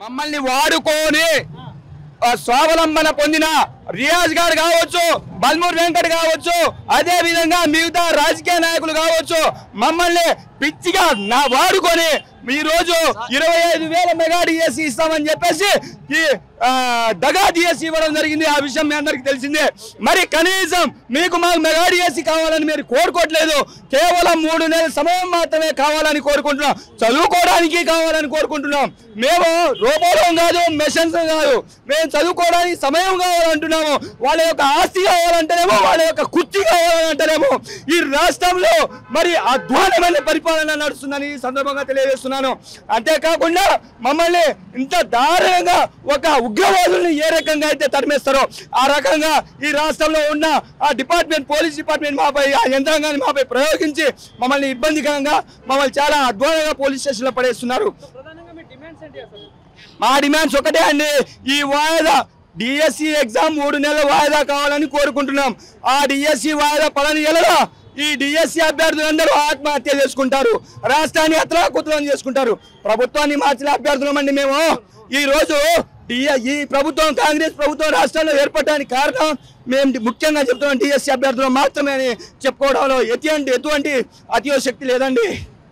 మమ్మల్ని వాడుకొని ఆ, స్వావలంబన పొందిన రియాజ్ గారు కావచ్చు బల్మూర్ వెంకట్ కావచ్చు అదే విధంగా మిగతా రాజకీయ నాయకులు కావచ్చు మమ్మల్ని పిచ్చిగా నా వాడుకొని ఈ రోజు ఇరవై ఐదు వేల మెగా డిఎస్సి ఇస్తామని చెప్పేసి ఈ ఆ, దగా డిఎస్సి ఇవ్వడం జరిగింది ఆ విషయం మీ అందరికి తెలిసిందే మరి కనీసం మీకు మాకు మెగా డిఎస్సి కావాలని మీరు కోరుకోవట్లేదు కేవలం మూడు నెలల సమయం మాత్రమే కావాలని కోరుకుంటున్నాం చదువుకోవడానికి కావాలని కోరుకుంటున్నాం మేము రోబోలం కాదు మెషన్స్ కాదు మేము చదువుకోవడానికి సమయం కావాలంటున్నాము వాళ్ళ యొక్క ఆస్తి కావాలంటేనేమో వాళ్ళ యొక్క కుర్చీ కావాలంటేనేమో ఈ రాష్ట్రంలో మరి అధ్వానమైన పరిపాలన నడుస్తుందని ఈ సందర్భంగా తెలియజేస్తున్నాను అంతేకాకుండా మమ్మల్ని ఇంత దారుణంగా ఒక ఉగ్రవాదుల్ని ఏ రకంగా అయితే తరిమేస్తారో ఆ రకంగా ఈ రాష్ట్రంలో ఉన్న ఆ డిపార్ట్మెంట్ పోలీస్ డిపార్ట్మెంట్ మాపై ఆ యంత్రాంగాన్ని మాపై ప్రయోగించి మమ్మల్ని ఇబ్బందికరంగా మమ్మల్ని చాలా అధ్వానంగా పోలీస్ స్టేషన్లో పడేస్తున్నారు ప్రధానంగా మీ డిమాండ్స్ ఏంటి అసలు మా డిమాండ్స్ ఒకటే అండి ఈ వాయిదా డిఎస్సి ఎగ్జామ్ మూడు నెలల వాయిదా కావాలని కోరుకుంటున్నాం ఆ డిఎస్సి వాయిదా పదని ఎలరా ఈ డిఎస్సి అభ్యర్థులందరూ ఆత్మహత్య చేసుకుంటారు రాష్ట్రాన్ని అత్రాకుతలం చేసుకుంటారు ప్రభుత్వాన్ని మార్చిన అభ్యర్థులమండి మేము ఈ రోజు డిఎ- ఈ ప్రభుత్వం కాంగ్రెస్ ప్రభుత్వం రాష్ట్రాల్లో ఏర్పడడానికి కారణం మేము ముఖ్యంగా చెప్తున్నాం డిఎస్సి అభ్యర్థులు మాత్రమే అని చెప్పుకోవడంలో ఎటువంటి ఎటువంటి అతిశక్తి లేదండి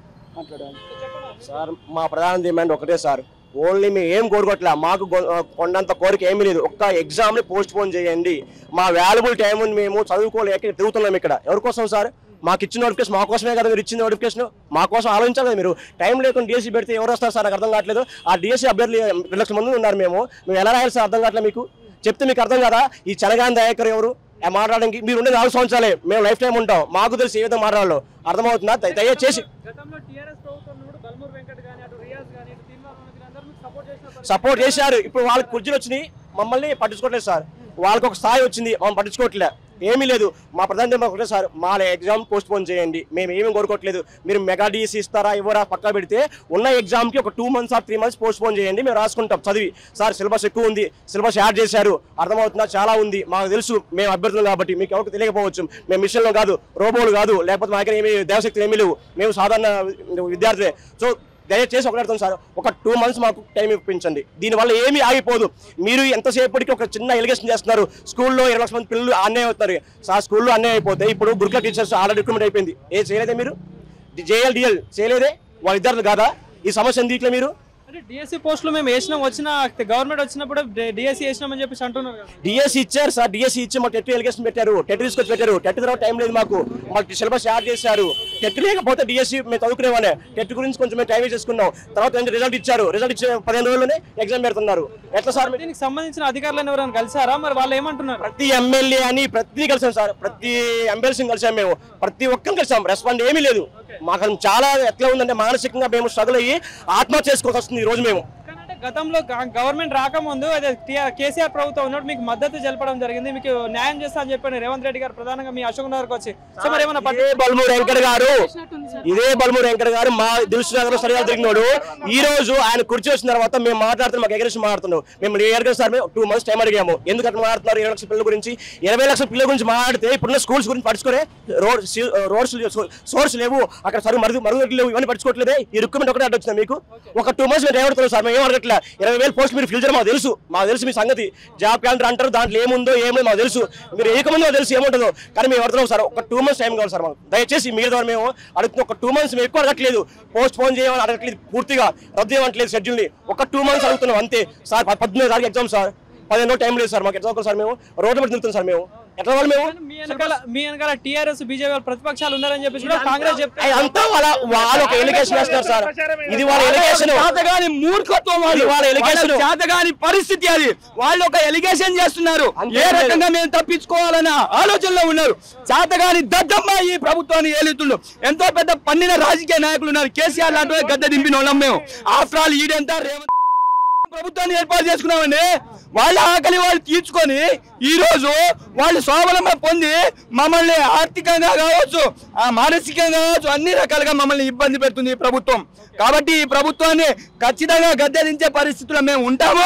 సార్ మా ప్రధాన డిమాండ్ ఒకటే సార్ ఓన్లీ మేము ఏం కోరుకోవట్లే మాకు గొ- ఆ, కొండంత కోరిక ఏమీ లేదు ఒక్క ఎగ్జామ్ని పోస్ట్ పోన్ చేయండి మా వాల్యుబుల్ టైం ఉంది మేము చదువుకోలేక తిరుగుతున్నాం ఇక్కడ ఎవరి కోసం సార్ మాకు ఇచ్చిన నోటిఫికేషన్ మా కోసమే కదా మీరు ఇచ్చిన నోటిఫికేషన్ మా కోసం ఆలోచించాలి కదా మీరు టైం లేకుండా డిఎస్సీ పెడితే ఎవరు వస్తారు సార్ నాకు అర్థం కావట్లేదు ఆ డిఎస్సీ అభ్యర్థులు రెండు లక్షల మంది ఉన్నారు మేము మేము ఎలా రాయాలి సార్ అర్థం కావట్లేదు మీకు చెప్తే మీకు అర్థం కదా ఈ చనగాని దయాకర్ ఎవరు ఆ మాట్లాడడానికి మీరు ఉండే నాలుగు సంవత్సరాలే మేము లైఫ్ టైం ఉంటాం మాకు తెలిసి ఏ విధంగా మాట్లాడాలో అర్థమవుతుందా దయ- దయచేసి గతంలో టీఆర్ఎస్ ప్రభుత్వం ఉన్నప్పుడు బల్మూర్ వెంకట్ కానీ అటు రియాజ్ కానీ ఇటు తీన్మార్ మంత్రి అందరూ మీకు సపోర్ట్ చేసిన పరిస్థితి. సపోర్ట్ చేశారు ఇప్పుడు వాళ్ళకి కుర్చీలు వచ్చినాయి మమ్మల్ని పట్టించుకోవట్లేదు సార్ వాళ్ళకి ఒక స్థాయి వచ్చింది మమ్మల్ని పట్టించుకోవట్లే ఏమీ లేదు మా ప్రధాన డిమాండ్ ఒకటే సార్ మా ఎగ్జామ్ పోస్ట్ పోన్ చేయండి మేము ఏమీ కోరుకోవట్లేదు మీరు మెగా డిఎస్సి ఇస్తారా ఇవ్వరా పక్కా పెడితే ఉన్న ఎగ్జామ్కి ఒక two months or three months postpone చేయండి మేము రాసుకుంటాం చదివి సార్ సిలబస్ ఎక్కువ ఉంది సిలబస్ యాడ్ చేశారు అర్థమవుతుందా చాలా ఉంది మాకు తెలుసు మేము అభ్యర్థులు కాబట్టి మీకు ఎవరికి తెలియకపోవచ్చు మేము మిషన్లో కాదు రోబోలు కాదు లేకపోతే మా దగ్గర ఏమీ దేవశక్తులు ఏమీ లేవు మేము సాధారణ విద్యార్థులే సో దయచేసి ఒకటి అర్థం సార్ ఒక టూ మంత్స్ మాకు టైం ఇప్పించండి దీనివల్ల ఏమీ ఆగిపోదు మీరు ఎంతసేపటికి ఒక చిన్న ఎలిగేషన్ చేస్తున్నారు స్కూల్లో ఇరవై లక్షల మంది పిల్లలు అన్యాయం అవుతారు సార్ స్కూల్లో అన్యాయం అయిపోతే ఇప్పుడు గురుకుల టీచర్స్ ఆల్రెడీ రిక్రూట్మెంట్ అయిపోయింది ఏ చేయలేదే మీరు జేఎల్ డిఎల్ చేయలేదే వాళ్ళ విద్యార్థులు కాదా ఈ సమస్య ఎందుకు మీరు అంటే డిఎస్సి పోస్టులు మేము వేసినాం వచ్చిన గవర్నమెంట్ వచ్చినప్పుడు డిఎస్సి వేసినామని చెప్పేసి అంటున్నారు కదా డిఎస్సి ఇచ్చారు సార్ డిఎస్సి ఇచ్చి మాకు టెట్ ఎలిగేషన్ పెట్టారు టెట్ తీసుకొచ్చి పెట్టారు టెట్ తర్వాత టైం లేదు మాకు మాకు సిలబస్ యాడ్ చేశారు టెట్ లేకపోతే డిఎస్సి మేము చదువుకునేవానే టెట్ గురించి కొంచెం మేము టైం చేసుకున్నాం తర్వాత రిజల్ట్ ఇచ్చారు రిజల్ట్ ఇచ్చే పదిహేను రోజుల్లోనే ఎగ్జామ్ పెడుతున్నారు ఎట్లా సార్ మీరు? దీనికి సంబంధించిన అధికారులను ఎవరైనా కలిసారా మరి వాళ్ళు ఏమంటున్నారు ప్రతి ఎమ్మెల్యే అని ప్రతి కలిసాం సార్ ప్రతి ఎమ్మెల్సీని కలిసాం మేము ప్రతి ఒక్కరిని కలిసాం రెస్పాండ్ ఏమీ లేదు మాకు చాలా ఎట్లా ఉందంటే మానసికంగా మేము స్ట్రగుల్ అయ్యి ఆత్మహత్య చేసుకోవాల్సి వస్తుంది ఈ రోజు మేము కానీ అంటే గతంలో గ- గవర్నమెంట్ రాకముందు అదే టీ- కేసీఆర్ ప్రభుత్వం ఉన్నప్పుడు మీకు మద్దతు తెలపడం జరిగింది మీకు న్యాయం చేస్తా అని చెప్పాను రేవంత్ రెడ్డి గారు ప్రధానంగా మీ అశోక్ నగర్కి వచ్చి సో మరి ఏమైనా పట్టు ఇదే బల్మూరు వెంకట గారు ఇదే బల్మూరు వెంకట గారు మా దిల్సు నగర్ సరిగా తిరిగినాడు ఈ రోజు ఆయన కుర్చీ వచ్చిన తర్వాత మేము మాట్లాడుతున్నాం మాకు ఎగరేసి మాట్లాడుతున్నాం మేము ఏడుగా సార్ మేము టూ మంత్స్ టైం అడిగాము ఎందుకు అట్లా మాట్లాడుతున్నారు ఇరవై లక్షల పిల్లల గురించి ఇరవై లక్షల పిల్లల గురించి మాట్లాడితే ఇప్పుడున్న స్కూల్స్ గురించి పడుచుకోరే రోడ్ రోడ్స్ సోర్స్ లేవు అక్కడ సరుకు మరుగు మరుగుదొడ్లు లేవు ఇవన్నీ పడుచుకోవట్లేదే ఈ రిక్రూట్మెంట్ ఒకటే అడ్డొచ్చింది మీకు ఒక టూ మంత్స్ మేము ఏమడుతున్నాం సార్ మేము ఏం అడగట్లే ఇరవై వేలు పోస్ట్ మీరు ఫిల్ చేయడం మాకు తెలుసు మాకు తెలుసు మీ సంగతి జాబ్ క్యాలెండర్ అంటారు దాంట్లో ఏముందో ఏమో మాకు తెలుసు మీరు ఏకముందో తెలుసు ఏముంటుందో కానీ మేము అడుగుతున్నాం సార్ ఒక టూ మంత్స్ టైం కావాలి సార్ మాకు దయచేసి మీరు ద్వారా మేము అడుగుతున్న ఒక టూ మంత్స్ మేము ఎక్కువ అడగట్లేదు పోస్ట్ పోన్ చేయమని అడగట్లేదు పూర్తిగా రద్దు చేయమట్లేదు షెడ్యూల్ని ఒక టూ మంత్స్ అడుగుతున్నాం అంతే సార్ ప- పద్దెనిమిది తారీఖు ఎగ్జామ్ సార్ పదిహేను రోజులు టైం లేదు సార్ మాకు ఎట్లా చదువుకోవాలి సార్ మేము రోడ్డు మీద తిరుగుతాం సార్ మేము ఎట్లా వాళ్ళు మేము మీ వెనకాల మీ వెనకాల టీఆర్ఎస్ బీజేపీ వాళ్ళు ప్రతిపక్షాలు ఉన్నారని చెప్పేసి కూడా కాంగ్రెస్ చెప్తే అయ్ అంతా వాళ్ళ వాళ్ళు ఒక ఎలిగేషన్ వేస్తున్నారు సార్ ఇది వాళ్ళ ఎలిగేషన్ చేతగాని మూర్ఖత్వం వాళ్ళు. ఇది వాళ్ళ ఎలిగేషన్. వాళ్ళ చేతగాని పరిస్థితి అది వాళ్ళు ఒక ఎలిగేషన్ చేస్తున్నారు అంతే ఏ లేదు. రకంగా మేము తప్పించుకోవాలన్న ఆలోచనలో ఉన్నారు చేతగాని దద్దమ్మ ఈ ప్రభుత్వాన్ని ఏలుతుండు ఎంతో పెద్ద పన్నిన రాజకీయ నాయకులు ఉన్నారు కేసీఆర్ లాంటి వాళ్ళు గద్దె దింపిన వాళ్ళం మేము ఆఫ్టర్ ఆల్ ఈడెంతా రేవంత్ ప్రభుత్వాన్ని ఏర్పాటు చేసుకున్నామండి వాళ్ళ ఆకలి వాళ్ళు తీర్చుకొని ఈ రోజు వాళ్ళు స్వావలంబన పొంది మమ్మల్ని ఆర్థికంగా కావచ్చు ఆ మానసికంగా కావచ్చు అన్ని రకాలుగా మమ్మల్ని ఇబ్బంది పెడుతుంది ఈ ప్రభుత్వం కాబట్టి ఈ ప్రభుత్వాన్ని ఖచ్చితంగా గద్దెదించే పరిస్థితుల్లో మేము ఉంటాము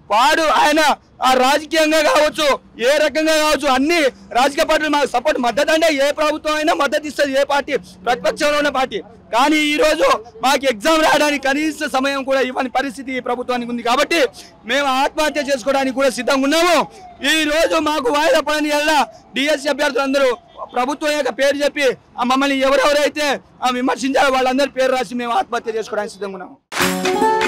వాడు ఆయన ఆ రాజకీయంగా కావచ్చు ఏ రకంగా కావచ్చు అన్ని రాజకీయ పార్టీలు మాకు సపోర్ట్ మద్దతు అంటే ఏ ప్రభుత్వం అయినా మద్దతు ఇస్తుంది ఏ పార్టీ ప్రతిపక్షంలో ఉన్న పార్టీ కానీ ఈ రోజు మాకు ఎగ్జామ్ రాయడానికి కనీస సమయం కూడా ఇవ్వని పరిస్థితి ఈ ప్రభుత్వానికి ఉంది కాబట్టి మేము ఆత్మహత్య చేసుకోవడానికి కూడా సిద్ధంగా ఉన్నాము ఈ రోజు మాకు వాయిదా పడని వల్ల డిఎస్సి అభ్యర్థులందరూ ప్రభుత్వం యొక్క పేరు చెప్పి ఆ మమ్మల్ని ఎవరెవరైతే ఆ విమర్శించారో వాళ్ళందరి పేరు రాసి మేము ఆత్మహత్య చేసుకోవడానికి సిద్ధంగా ఉన్నాము